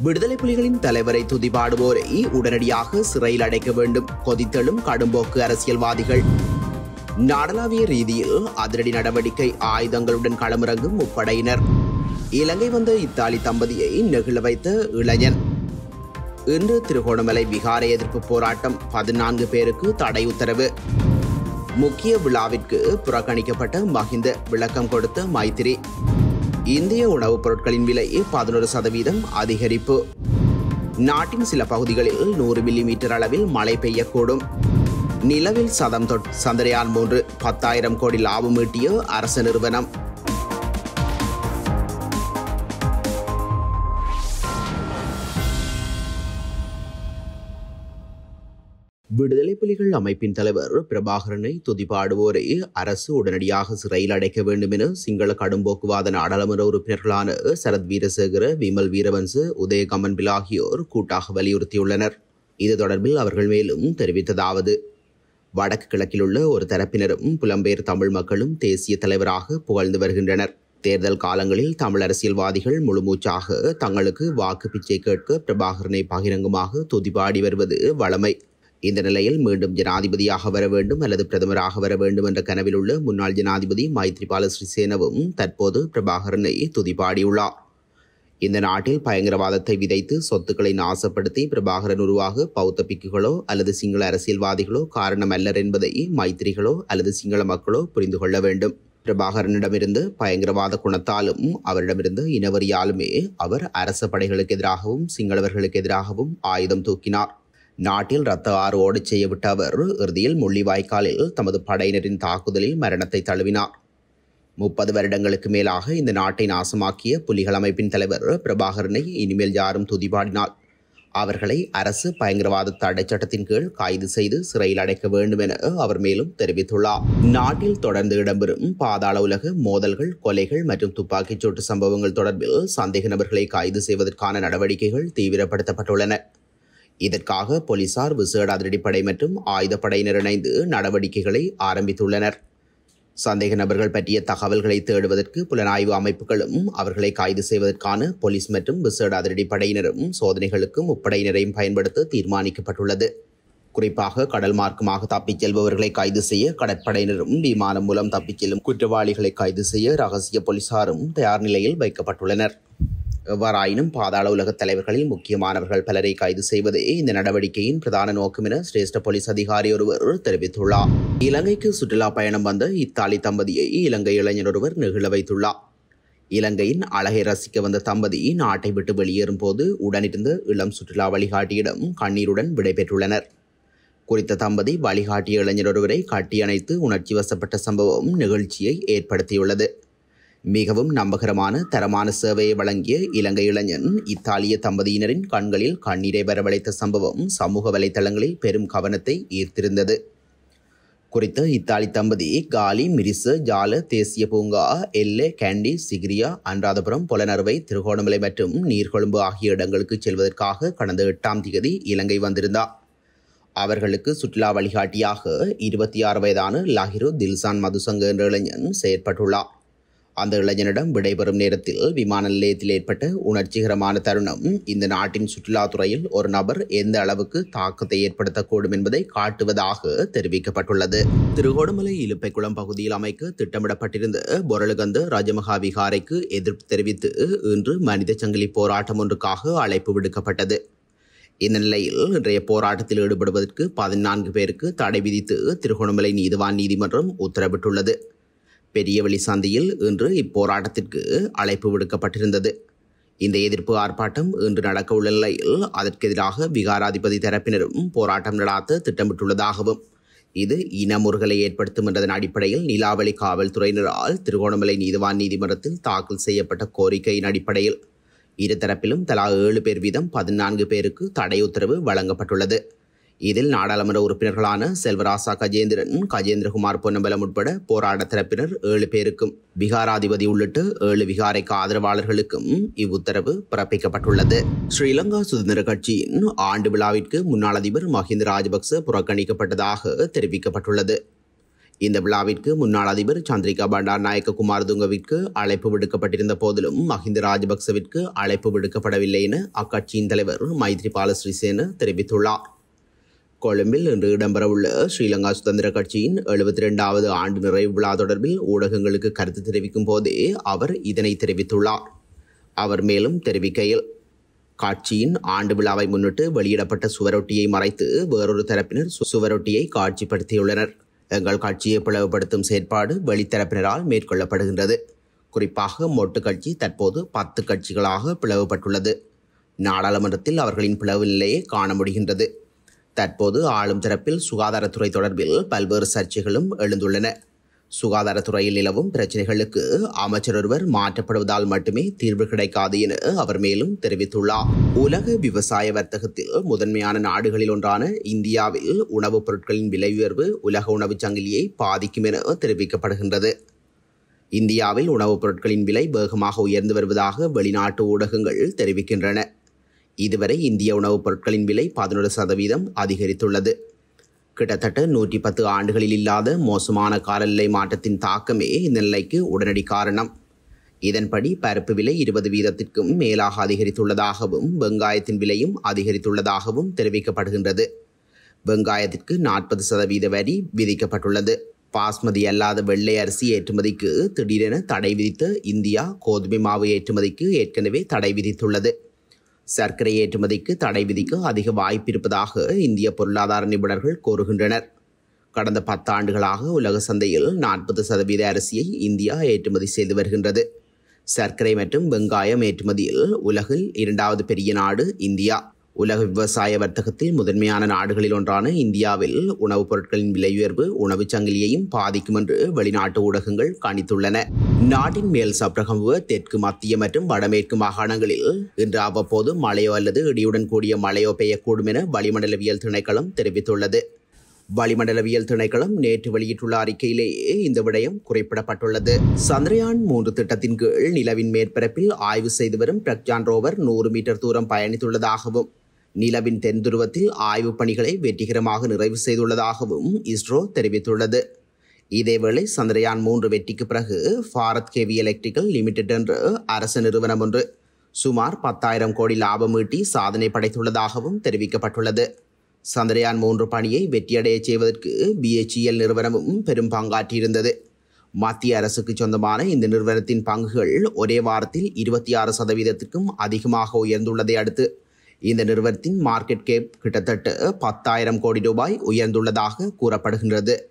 விடுதலை புலிகளின் தலைவரை துதிபாடுவோரை உடனடியாக சிறையில் அடைக்க வேண்டும் கொதித்தெழும் கடும்போக்கு அரசியல்வாதிகள் நாடளாவிய ரீதியில் அதிரடி நடவடிக்கை ஆயுதங்களுடன் களமிறங்கும் முப்படையினர் இலங்கை வந்த இத்தாலி தம்பதியை நெகிழ வைத்த இளைஞன் இன்று திருகோணமலை விகார எதிர்ப்பு போராட்டம் பதினான்கு பேருக்கு தடை உத்தரவு முக்கிய விழாவிற்கு புறக்கணிக்கப்பட்ட மஹிந்த விளக்கம் கொடுத்த மைத்திரி இந்திய உணவுப் பொருட்களின் விலை பதினொரு சதவீதம் அதிகரிப்பு நாட்டின் சில பகுதிகளில் நூறு மில்லி மீட்டர் அளவில் மழை பெய்யக்கூடும் நிலவில் சதம் தொட் சந்திரயான் மூன்று பத்தாயிரம் கோடி லாபம் ஈட்டிய அரசு நிறுவனம் விடுதலை புலிகள் அமைப்பின் தலைவர் பிரபாகரனை துதிபாடுவோரை அரசு உடனடியாக சிறையில் அடைக்க வேண்டும் என சிங்கள கடும்போக்குவாத நாடாளுமன்ற உறுப்பினர்களான சரத் வீரசேகர விமல் வீரவன்சு உதயகமன் ஆகியோர் கூட்டாக வலியுறுத்தியுள்ளனர் இது தொடர்பில் அவர்கள் மேலும் தெரிவித்ததாவது வடக்கு கிழக்கில் உள்ள ஒரு தரப்பினரும் புலம்பெயர் தமிழ் மக்களும் தேசிய தலைவராக புகழ்ந்து வருகின்றனர் தேர்தல் காலங்களில் தமிழ் அரசியல்வாதிகள் முழுமூச்சாக தங்களுக்கு வாக்கு பிச்சை கேட்க பிரபாகரனை பகிரங்கமாக துதிபாடி வருவது வளமை இந்த நிலையில் மீண்டும் ஜனாதிபதியாக வர வேண்டும் அல்லது பிரதமராக வர வேண்டும் என்ற கனவில் உள்ள முன்னாள் ஜனாதிபதி மைத்ரிபால சிறிசேனவும் தற்போது பிரபாகரனை துதிபாடியுள்ளார் இந்த நாட்டில் பயங்கரவாதத்தை விதைத்து சொத்துக்களை நாசப்படுத்தி பிரபாகரன் உருவாக பௌத்த பிக்குகளோ அல்லது சிங்கள அரசியல்வாதிகளோ காரணம் அல்லர் என்பதை மைத்திரிகளோ அல்லது சிங்கள மக்களோ புரிந்து கொள்ள வேண்டும் பிரபாகரனிடமிருந்து பயங்கரவாத குணத்தாலும் அவரிடமிருந்து இனவரியாலுமே அவர் அரச படைகளுக்கு எதிராகவும் சிங்களவர்களுக்கு எதிராகவும் ஆயுதம் தூக்கினார் நாட்டில் ரத்த ஆறு ஓடச் செய்யவிட்ட அவர் இறுதியில் முள்ளிவாய்க்காலில் தமது படையினரின் தாக்குதலில் மரணத்தை தழுவினார் முப்பது வருடங்களுக்கு மேலாக இந்த நாட்டை நாசமாக்கிய புலிகள் அமைப்பின் தலைவர் பிரபாகரனை இனிமேல் யாரும் துதிபாடினால் அவர்களை அரசு பயங்கரவாத தடை சட்டத்தின் கீழ் கைது செய்து சிறையில் அடைக்க வேண்டும் என அவர் மேலும் தெரிவித்துள்ளார் நாட்டில் தொடர்ந்து இடம்பெறும் பாதாள உலக மோதல்கள் கொலைகள் மற்றும் துப்பாக்கிச் சூட்டு சம்பவங்கள் தொடர்பில் சந்தேக நபர்களை கைது செய்வதற்கான நடவடிக்கைகள் தீவிரப்படுத்தப்பட்டுள்ளன இதற்காக போலீசார் விசேட அதிரடிப்படை மற்றும் ஆயுதப்படையினர் இணைந்து நடவடிக்கைகளை ஆரம்பித்துள்ளனர் சந்தேக நபர்கள் பற்றிய தகவல்களை தேடுவதற்கு புலனாய்வு அமைப்புகளும் அவர்களை கைது செய்வதற்கான போலீஸ் மற்றும் விசேட அதிரடிப்படையினரும் சோதனைகளுக்கு முப்படையினரையும் பயன்படுத்த தீர்மானிக்கப்பட்டுள்ளது குறிப்பாக கடல் மார்க்கமாக தப்பிச் செல்பவர்களை கைது செய்ய கடற்படையினரும் விமானம் மூலம் தப்பிச் செல்லும் குற்றவாளிகளை கைது செய்ய ரகசிய போலீசாரும் தயார் நிலையில் வைக்கப்பட்டுள்ளனர் எவ்வாறாயினும் பாதாள உலக தலைவர்களில் முக்கியமானவர்கள் பலரை கைது செய்வதே இந்த நடவடிக்கையின் பிரதான நோக்கம் என சிரேஷ்ட போலீஸ் அதிகாரி ஒருவர் தெரிவித்துள்ளார் இலங்கைக்கு சுற்றுலா பயணம் வந்த இத்தாலி தம்பதியை இலங்கை இளைஞர் ஒருவர் நெகிழ வைத்துள்ளார் இலங்கையின் அழகை ரசிக்க வந்த தம்பதி நாட்டை விட்டு வெளியேறும் போது உடனிருந்த இளம் சுற்றுலா வழிகாட்டியிடம் கண்ணீருடன் விடைபெற்றுள்ளனர் குறித்த தம்பதி வழிகாட்டிய இளைஞர் ஒருவரை கட்டியணைத்து உணர்ச்சி வசப்பட்ட சம்பவம் நிகழ்ச்சியை ஏற்படுத்தியுள்ளது மிகவும் நம்பகரமான தரமான சேவையை வழங்கிய இலங்கை இளைஞன் இத்தாலிய தம்பதியினரின் கண்களில் கண்ணீரை வரவழைத்த சம்பவம் சமூக வலைதளங்களில் பெரும் கவனத்தை ஈர்த்திருந்தது குறித்த இத்தாலி தம்பதி காலி மிரிச ஜால தேசிய பூங்கா எல்லே கேண்டி சிகிரியா அன்றாதபுரம் புலனறுவை திருகோணமலை மற்றும் நீர்கொழும்பு ஆகிய இடங்களுக்கு செல்வதற்காக கடந்த எட்டாம் தேதி இலங்கை வந்திருந்தார் அவர்களுக்கு சுற்றுலா வழிகாட்டியாக இருபத்தி ஆறு வயதான லாஹிரு தில்சான் மதுசங்க என்ற இளைஞன் செயற்பட்டுள்ளார் அந்த இளைஞனிடம் விடைபெறும் நேரத்தில் விமான நிலையத்தில் ஏற்பட்ட உணர்ச்சிகரமான தருணம் இந்த நாட்டின் சுற்றுலாத்துறையில் ஒரு நபர் எந்த அளவுக்கு தாக்கத்தை ஏற்படுத்தக்கூடும் என்பதை காட்டுவதாக தெரிவிக்கப்பட்டுள்ளது திருகோணமலை இலுப்பைக்குளம் பகுதியில் அமைக்க திட்டமிடப்பட்டிருந்த பொருளுகந்த ராஜமகா விகாரைக்கு எதிர்ப்பு தெரிவித்து இன்று மனித சங்கிலி போராட்டம் ஒன்றுக்காக அழைப்பு விடுக்கப்பட்டது இந்த நிலையில் இன்றைய போராட்டத்தில் ஈடுபடுவதற்கு பதினான்கு பேருக்கு தடை விதித்து திருகோணமலை நீதிவான் நீதிமன்றம் உத்தரவிட்டுள்ளது பெரியவெளி சந்தையில் இன்று இப்போராட்டத்திற்கு அழைப்பு விடுக்கப்பட்டிருந்தது இந்த எதிர்ப்பு ஆர்ப்பாட்டம் இன்று நடக்க உள்ள நிலையில் அதற்கு எதிராக விகாராதிபதி தரப்பினரும் போராட்டம் நடாத்த திட்டமிட்டுள்ளதாகவும் இது இனமுறுகலை ஏற்படுத்தும் என்றதன் அடிப்படையில் நிலாவளி காவல்துறையினரால் திருகோணமலை நீதிவான் நீதிமன்றத்தில் தாக்கல் செய்யப்பட்ட கோரிக்கையின் அடிப்படையில் இருதரப்பிலும் தலா ஏழு பேர் வீதம் பதினான்கு பேருக்கு தடை உத்தரவு வழங்கப்பட்டுள்ளது இதில் நாடாளுமன்ற உறுப்பினர்களான செல்வராசா கஜேந்திரன் கஜேந்திரகுமார் பொன்னம்பலம் உட்பட போராட்ட தரப்பினர் ஏழு பேருக்கும் விகாராதிபதி உள்ளிட்ட ஏழு விகாரைக்கு ஆதரவாளர்களுக்கும் இவ்வுத்தரவு பிறப்பிக்கப்பட்டுள்ளது ஸ்ரீலங்கா சுதந்திர கட்சியின் ஆண்டு விழாவிற்கு முன்னாள் அதிபர் மஹிந்த ராஜபக்ச புறக்கணிக்கப்பட்டதாக தெரிவிக்கப்பட்டுள்ளது இந்த விழாவிற்கு முன்னாள் அதிபர் சந்திரிகா பண்டார் நாயக்க குமாரதுங்கவிற்கு அழைப்பு விடுக்கப்பட்டிருந்த போதிலும் மஹிந்த ராஜபக்சவிற்கு அழைப்பு விடுக்கப்படவில்லை என அக்கட்சியின் தலைவர் மைத்ரிபால ஸ்ரீசேன தெரிவித்துள்ளார் கொழும்பில் இன்று இடம்பெறவுள்ள ஸ்ரீலங்கா சுதந்திர கட்சியின் எழுபத்தி இரண்டாவது ஆண்டு நிறைவு விழா தொடர்பில் ஊடகங்களுக்கு கருத்து தெரிவிக்கும் போதே அவர் இதனை தெரிவித்துள்ளார் அவர் மேலும் தெரிவிக்கையில் காட்சியின் ஆண்டு விழாவை முன்னிட்டு வெளியிடப்பட்ட சுவரொட்டியை மறைத்து வேறொரு தரப்பினர் சு- சுவரொட்டியை காட்சிப்படுத்தியுள்ளனர் எங்கள் கட்சியை பிளவுபடுத்தும் செயற்பாடு வெளித்தரப்பினரால் மேற்கொள்ளப்படுகின்றது குறிப்பாக மொட்டு கட்சி தற்போது பத்து கட்சிகளாக பிளவுபட்டுள்ளது நாடாளுமன்றத்தில் அவர்களின் பிளவு நிலையை காண முடிகின்றது தற்போது ஆளும் தரப்பில் சுகாதாரத்துறை தொடர்பில் பல்வேறு சர்ச்சைகளும் எழுந்துள்ளன சுகாதாரத்துறையில் நிலவும் பிரச்சனைகளுக்கு அமைச்சர் ஒருவர் மாற்றப்படுவதால் மட்டுமே தீர்வு கிடைக்காது என அவர் மேலும் தெரிவித்துள்ளார் உலக விவசாய வர்த்தகத்தில் முதன்மையான நாடுகளில் ஒன்றான இந்தியாவில் உணவுப் பொருட்களின் விலை உயர்வு உலக உணவுச் சங்கிலியை பாதிக்கும் என தெரிவிக்கப்படுகின்றது இந்தியாவில் உணவுப் பொருட்களின் விலை வேகமாக உயர்ந்து வருவதாக வெளிநாட்டு ஊடகங்கள் தெரிவிக்கின்றன இதுவரை இந்திய உணவுப் பொருட்களின் விலை பதினொரு சதவீதம் அதிகரித்துள்ளது கிட்டத்தட்ட நூற்றி பத்து ஆண்டுகளில் இல்லாத மோசமான காலநிலை மாற்றத்தின் தாக்கமே இந்த நிலைக்கு உடனடி காரணம் இதன்படி பருப்பு விலை இருபது வீதத்திற்கும் மேலாக அதிகரித்துள்ளதாகவும் வெங்காயத்தின் விலையும் அதிகரித்துள்ளதாகவும் தெரிவிக்கப்படுகின்றது வெங்காயத்திற்கு நாற்பது சதவீத வரி விதிக்கப்பட்டுள்ளது பாஸ்மதி அல்லாத வெள்ளை அரிசி ஏற்றுமதிக்கு திடீரென தடை விதித்த இந்தியா கோதுமை மாவு ஏற்றுமதிக்கு ஏற்கனவே தடை விதித்துள்ளது சர்க்கரை ஏற்றுமதிக்கு தடை விதிக்க அதிக வாய்ப்பு இருப்பதாக இந்திய பொருளாதார நிபுணர்கள் கூறுகின்றனர் கடந்த பத்தாண்டுகளாக உலக சந்தையில் நாற்பது சதவீத அரிசியை இந்தியா ஏற்றுமதி செய்து வருகின்றது சர்க்கரை மற்றும் வெங்காயம் ஏற்றுமதியில் உலகில் இரண்டாவது பெரிய நாடு இந்தியா உலக விவசாய வர்த்தகத்தில் முதன்மையான நாடுகளில் ஒன்றான இந்தியாவில் உணவுப் பொருட்களின் விலை உயர்வு உணவுச் சங்கிலியையும் பாதிக்கும் என்று வெளிநாட்டு ஊடகங்கள் கணித்துள்ளன நாட்டின் மேல் சப்ரகமுவ தெற்கு மத்திய மற்றும் வடமேற்கு மாகாணங்களில் இன்று அவ்வப்போது மழையோ அல்லது இடியுடன் கூடிய மழையோ பெய்யக்கூடும் என வளிமண்டலவியல் திணைக்களம் தெரிவித்துள்ளது வளிமண்டலவியல் திணைக்களம் நேற்று வெளியிட்டுள்ள அறிக்கையிலேயே இந்த விடயம் குறிப்பிடப்பட்டுள்ளது சந்திரயான் மூன்று திட்டத்தின் கீழ் நிலவின் மேற்பரப்பில் ஆய்வு செய்து வரும் பிரக்யான் ரோவர் நூறு மீட்டர் தூரம் பயணித்துள்ளதாகவும் நிலவின் தென் துருவத்தில் ஆய்வுப் பணிகளை வெற்றிகரமாக நிறைவு செய்துள்ளதாகவும் இஸ்ரோ தெரிவித்துள்ளது இதேவேளை சந்திரயான் மூன்று வெற்றிக்கு பிறகு பாரத் ஹெவி எலக்ட்ரிக்கல் லிமிடெட் என்ற அரசு நிறுவனம் ஒன்று சுமார் பத்தாயிரம் கோடி லாபம் ஈட்டி சாதனை படைத்துள்ளதாகவும் தெரிவிக்கப்பட்டுள்ளது சந்திரயான் மூன்று பணியை வெற்றியடையச் செய்வதற்கு பிஹெச்இஎல் நிறுவனமும் பெரும் பங்காற்றியிருந்தது மத்திய அரசுக்கு சொந்தமான இந்த நிறுவனத்தின் பங்குகள் ஒரே வாரத்தில் இருபத்தி ஆறு சதவீதத்திற்கும் அதிகமாக உயர்ந்துள்ளதை அடுத்து இந்த நிறுவனத்தின் மார்க்கெட் கேப் கிட்டத்தட்ட பத்தாயிரம் கோடி ரூபாய் உயர்ந்துள்ளதாக கூறப்படுகின்றது